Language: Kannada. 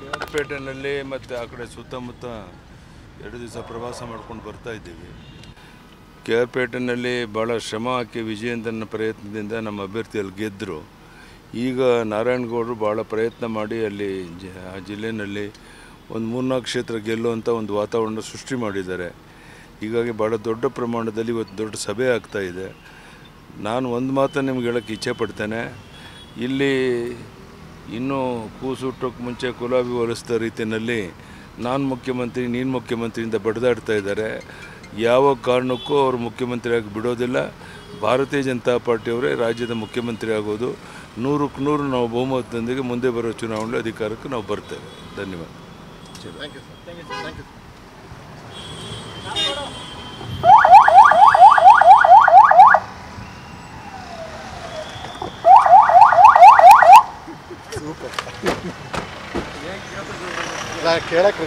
ಪೇಟೆನಲ್ಲಿ ಮತ್ತು ಆ ಕಡೆ ಸುತ್ತಮುತ್ತ ಎರಡು ದಿವಸ ಪ್ರವಾಸ ಮಾಡ್ಕೊಂಡು ಬರ್ತಾ ಇದ್ದೀವಿ ಕೆ ಆರ್ ಪೇಟೆನಲ್ಲಿ ಭಾಳ ಶ್ರಮ ಹಾಕಿ ವಿಜಯಂತನ ಪ್ರಯತ್ನದಿಂದ ನಮ್ಮ ಅಭ್ಯರ್ಥಿ ಅಲ್ಲಿ ಗೆದ್ದರು ಈಗ ನಾರಾಯಣಗೌಡರು ಭಾಳ ಪ್ರಯತ್ನ ಮಾಡಿ ಅಲ್ಲಿ ಜ ಆ ಜಿಲ್ಲೆಯಲ್ಲಿ ಒಂದು ಮೂರ್ನಾಲ್ಕು ಕ್ಷೇತ್ರ ಗೆಲ್ಲುವಂಥ ಒಂದು ವಾತಾವರಣ ಸೃಷ್ಟಿ ಮಾಡಿದ್ದಾರೆ ಹೀಗಾಗಿ ಭಾಳ ದೊಡ್ಡ ಪ್ರಮಾಣದಲ್ಲಿ ಇವತ್ತು ದೊಡ್ಡ ಸಭೆ ಆಗ್ತಾ ಇದೆ ನಾನು ಒಂದು ಮಾತನ್ನು ನಿಮ್ಗೆ ಹೇಳೋಕ್ಕೆ ಇಚ್ಛೆ ಪಡ್ತೇನೆ ಇಲ್ಲಿ ಇನ್ನೂ ಕೂಸು ಹುಟ್ಟೋಕ್ಕೆ ಮುಂಚೆ ಕುಲಾಬಿ ಹೋಲಿಸಿದ ರೀತಿಯಲ್ಲಿ ನಾನು ಮುಖ್ಯಮಂತ್ರಿ ನೀನು ಮುಖ್ಯಮಂತ್ರಿಯಿಂದ ಬಡಿದಾಡ್ತಾ ಇದ್ದಾರೆ ಯಾವ ಕಾರಣಕ್ಕೂ ಅವರು ಮುಖ್ಯಮಂತ್ರಿಯಾಗಿ ಬಿಡೋದಿಲ್ಲ ಭಾರತೀಯ ಜನತಾ ಪಾರ್ಟಿಯವರೇ ರಾಜ್ಯದ ಮುಖ್ಯಮಂತ್ರಿ ಆಗೋದು ನೂರಕ್ಕೆ ನೂರು ನಾವು ಬಹುಮತದೊಂದಿಗೆ ಮುಂದೆ ಬರೋ ಚುನಾವಣೆ ಅಧಿಕಾರಕ್ಕೆ ನಾವು ಬರ್ತೇವೆ ಧನ್ಯವಾದ thank you sir thank you super ಕೇಳಕ್ಕೆ